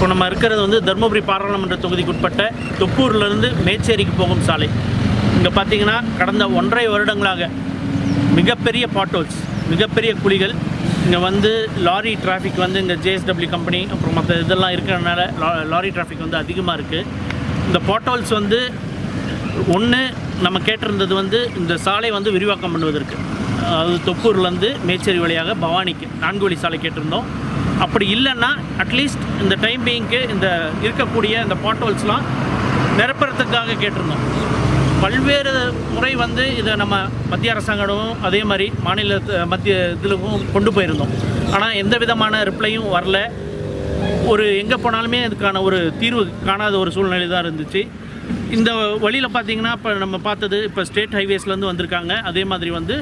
இப்போ நம்ம இருக்கிறது வந்து தருமபுரி பாராளுமன்ற தொகுதிக்குட்பட்ட தொப்பூர்லேருந்து மேச்சேரிக்கு போகும் சாலை இங்கே பார்த்தீங்கன்னா கடந்த ஒன்றரை வருடங்களாக மிகப்பெரிய பாட்டோல்ஸ் மிகப்பெரிய குழிகள் இங்கே வந்து லாரி டிராஃபிக் வந்து இங்கே ஜேஎஸ்டபிள்யூ கம்பெனி அப்புறம் மற்ற இதெல்லாம் இருக்கிறதுனால லா- லாரி டிராஃபிக் வந்து அதிகமாக இருக்குது இந்த பாட்டோல்ஸ் வந்து ஒன்று நம்ம கேட்டிருந்தது வந்து இந்த சாலை வந்து விரிவாக்கம் பண்ணுவதற்கு அது தொப்பூர்லேருந்து மேச்சேரி வழியாக பவானிக்கு நான்கு வழி சாலை கேட்டிருந்தோம் அப்படி இல்லைன்னா அட்லீஸ்ட் இந்த டைம் பீயிங்க்கு இந்த இருக்கக்கூடிய இந்த பாட்டோல்ஸ்லாம் நிரப்புறதுக்காக கேட்டிருந்தோம் பல்வேறு முறை வந்து இதை நம்ம மத்திய அரசாங்கமும் அதே மாதிரி மாநில மத்திய இதிலும் கொண்டு போயிருந்தோம் ஆனால் எந்த விதமான ரிப்ளையும் வரல ஒரு எங்கே போனாலுமே அதுக்கான ஒரு தீர்வு காணாத ஒரு சூழ்நிலை தான் இருந்துச்சு இந்த வழியில் பார்த்தீங்கன்னா இப்போ நம்ம பார்த்தது இப்போ ஸ்டேட் ஹைவேஸ்லேருந்து வந்திருக்காங்க அதே மாதிரி வந்து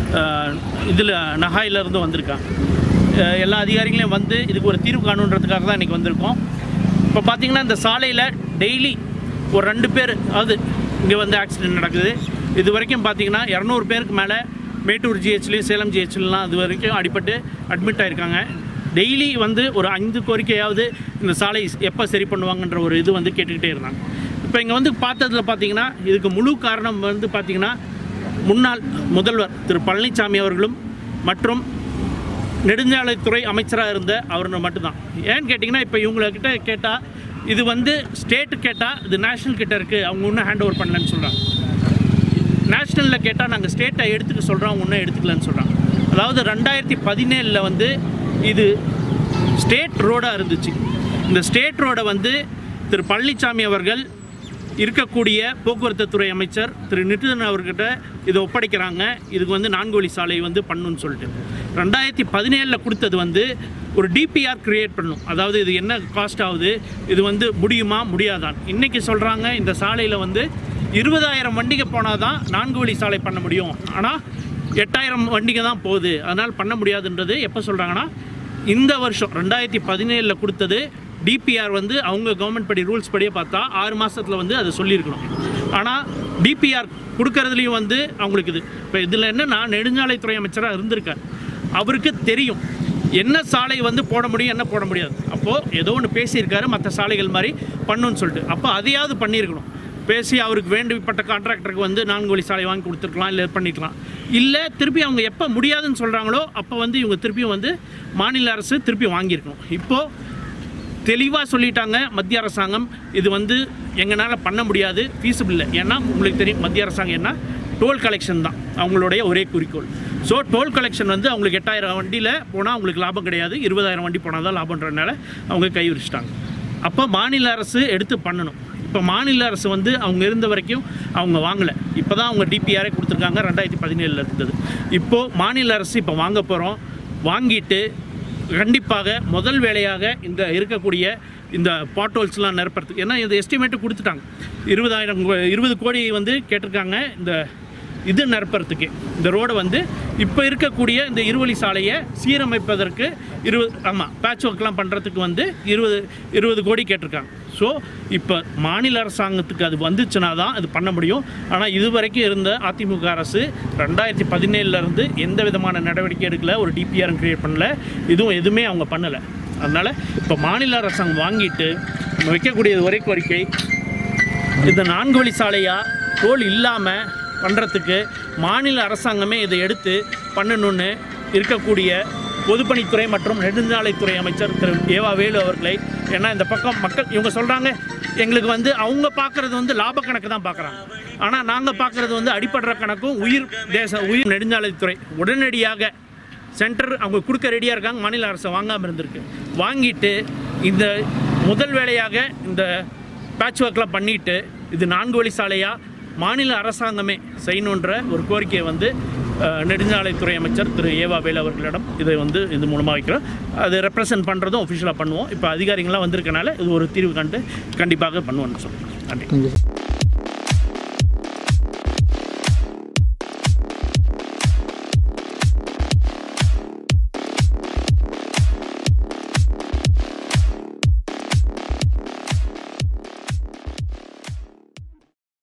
இதில் நகாயிலேருந்து வந்திருக்காங்க அஹ் எல்லா அதிகாரிகளையும் வந்து இதுக்கு ஒரு தீர்வு காணுன்றதுக்காக தான் இன்றைக்கி வந்திருக்கோம் இப்போ பார்த்தீங்கன்னா இந்த சாலையில் டெய்லி ஒரு ரெண்டு பேர் அதாவது இங்கே வந்து ஆக்சிடென்ட் நடக்குது இது வரைக்கும் பார்த்தீங்கன்னா இரநூறு பேருக்கு மேலே மேட்டூர் ஜிஹெச்லேயும் சேலம் ஜிஹெச்லாம் இது வரைக்கும் அடிபட்டு அட்மிட் ஆயிருக்காங்க டெய்லி வந்து ஒரு ஐந்து கோரிக்கையாவது இந்த சாலை எப்போ சரி பண்ணுவாங்கன்ற ஒரு இது வந்து கேட்டுக்கிட்டே இருந்தாங்க இப்போ இங்கே வந்து பார்த்ததுல பார்த்தீங்கன்னா இதுக்கு முழு காரணம் வந்து பார்த்தீங்கன்னா முன்னாள் முதல்வர் திரு பழனிசாமி அவர்களும் மற்றும் நெடுஞ்சாலைத்துறை அமைச்சராக இருந்த அவர் மட்டும்தான் ஏன்னு கேட்டிங்கன்னா இப்போ இவங்கக்கிட்ட கேட்டால் இது வந்து ஸ்டேட்டு கேட்டால் இது நேஷ்னல் கிட்ட இருக்குது அவங்க இன்னும் ஹேண்ட் ஓவர் பண்ணலன்னு சொல்கிறாங்க நேஷ்னலில் கேட்டால் நாங்கள் ஸ்டேட்டை எடுத்துக்க சொல்கிறோம் அவங்க இன்னும் எடுத்துக்கலன்னு சொல்கிறாங்க அதாவது ரெண்டாயிரத்தி பதினேழில் வந்து இது ஸ்டேட் ரோடாக இருந்துச்சு இந்த ஸ்டேட் ரோடை வந்து திரு பழனிசாமி அவர்கள் இருக்கக்கூடிய போக்குவரத்து துறை அமைச்சர் திரு நிதின் அவர்கிட்ட இதை ஒப்படைக்கிறாங்க இதுக்கு வந்து நான்கு வழி சாலை வந்து பண்ணணும்னு சொல்லிட்டு ரெண்டாயிரத்தி பதினேழில் கொடுத்தது வந்து ஒரு டிபிஆர் கிரியேட் பண்ணும் அதாவது இது என்ன காஸ்ட் ஆகுது இது வந்து முடியுமா முடியாதான் இன்றைக்கி சொல்கிறாங்க இந்த சாலையில் வந்து இருபதாயிரம் வண்டிங்க போனால் தான் நான்கு வழி சாலை பண்ண முடியும் ஆனால் எட்டாயிரம் வண்டிங்க தான் போகுது அதனால் பண்ண முடியாதுன்றது எப்போ சொல்கிறாங்கன்னா இந்த வருஷம் ரெண்டாயிரத்தி பதினேழில் கொடுத்தது டிபிஆர் வந்து அவங்க கவர்மெண்ட் படி ரூல்ஸ் படியே பார்த்தா ஆறு மாதத்தில் வந்து அதை சொல்லியிருக்கணும் ஆனால் டிபிஆர் கொடுக்கறதுலையும் வந்து அவங்களுக்கு இது இப்போ இதில் என்னன்னா நெடுஞ்சாலைத்துறை அமைச்சராக இருந்திருக்கார் அவருக்கு தெரியும் என்ன சாலை வந்து போட முடியும் என்ன போட முடியாது அப்போது ஏதோ ஒன்று பேசியிருக்காரு மற்ற சாலைகள் மாதிரி பண்ணுன்னு சொல்லிட்டு அப்போ அதையாவது பண்ணியிருக்கணும் பேசி அவருக்கு வேண்டிப்பட்ட கான்ட்ராக்டருக்கு வந்து நான்கு வழி சாலை வாங்கி கொடுத்துருக்கலாம் இல்லை பண்ணிக்கலாம் இல்லை திருப்பி அவங்க எப்போ முடியாதுன்னு சொல்கிறாங்களோ அப்போ வந்து இவங்க திருப்பியும் வந்து மாநில அரசு திருப்பி வாங்கியிருக்கணும் இப்போது தெளிவாக சொல்லிட்டாங்க மத்திய அரசாங்கம் இது வந்து எங்களால் பண்ண முடியாது feasible இல்லை ஏன்னா உங்களுக்கு தெரியும் மத்திய அரசாங்கம் என்ன டோல் கலெக்ஷன் தான் அவங்களுடைய ஒரே குறிக்கோள் ஸோ டோல் கலெக்ஷன் வந்து அவங்களுக்கு எட்டாயிரம் வண்டியில் போனால் அவங்களுக்கு லாபம் கிடையாது இருபதாயிரம் வண்டி போனால் தான் லாபன்றதுனால அவங்க கை விரிச்சிட்டாங்க அப்போ மாநில அரசு எடுத்து பண்ணணும் இப்போ மாநில அரசு வந்து அவங்க இருந்த வரைக்கும் அவங்க வாங்கலை இப்போ தான் அவங்க டிபிஆரே கொடுத்துருக்காங்க ரெண்டாயிரத்தி பதினேழில் இருந்தது இப்போது மாநில அரசு இப்போ வாங்க போகிறோம் வாங்கிட்டு கண்டிப்பாக முதல் வேலையாக இந்த இருக்கக்கூடிய இந்த பாட்டோல்ஸ்லாம் நிரப்புறதுக்கு ஏன்னா இந்த எஸ்டிமேட்டு கொடுத்துட்டாங்க இருபதாயிரம் கோ- இருபது கோடி வந்து கேட்டிருக்காங்க இந்த இது நிரப்புறதுக்கு இந்த ரோடை வந்து இப்போ இருக்கக்கூடிய இந்த இருவழி சாலையை சீரமைப்பதற்கு இருபது ஆமாம் பேட்ச் ஒர்க்லாம் பண்ணுறதுக்கு வந்து இருபது இருபது கோடி கேட்டிருக்காங்க ஸோ இப்போ மாநில அரசாங்கத்துக்கு அது வந்துச்சுன்னா தான் அது பண்ண முடியும் ஆனால் இதுவரைக்கும் இருந்த அதிமுக அரசு ரெண்டாயிரத்தி பதினேழுலேருந்து எந்த விதமான நடவடிக்கை எடுக்கல ஒரு டிபிஆர் கிரியேட் பண்ணல இதுவும் எதுவுமே அவங்க பண்ணலை அதனால் இப்போ மாநில அரசாங்கம் வாங்கிட்டு நம்ம வைக்கக்கூடிய ஒரே கோரிக்கை இந்த நான்கு வழி சாலையா டோல் இல்லாமல் பண்ணுறதுக்கு மாநில அரசாங்கமே இதை எடுத்து பண்ணணும்னு இருக்கக்கூடிய பொதுப்பணித்துறை மற்றும் நெடுஞ்சாலைத்துறை அமைச்சர் திரு ஏவா வேலு அவர்களை ஏன்னா இந்த பக்கம் மக்கள் இவங்க சொல்கிறாங்க எங்களுக்கு வந்து அவங்க பார்க்குறது வந்து லாப கணக்கு தான் பார்க்குறாங்க ஆனால் நாங்கள் பார்க்குறது வந்து அடிப்படுற கணக்கும் உயிர் தேச உயிர் நெடுஞ்சாலைத்துறை உடனடியாக சென்டர் அவங்க கொடுக்க ரெடியாக இருக்காங்க மாநில அரசு வாங்காமல் இருந்திருக்கு வாங்கிட்டு இந்த முதல் வேலையாக இந்த பேட்ச் ஒர்க்லாம் பண்ணிட்டு இது நான்கு வழி சாலையாக மாநில அரசாங்கமே செய்யணுன்ற ஒரு கோரிக்கையை வந்து அஹ், நெடுஞ்சாலைத்துறை அமைச்சர் திரு ஏவா வேலு அவர்களிடம் இதை வந்து இது மூலமாக வைக்கிறோம் அது ரெப்ரசன்ட் பண்ணுறதும் ஒஃபிஷியலாக பண்ணுவோம் இப்போ அதிகாரிகள்லாம் வந்திருக்கனால இது ஒரு தீர்வு கண்டு கண்டிப்பாக பண்ணுவோம்னு சொல்லுங்கள் நன்றி தேங்க்யூ சார்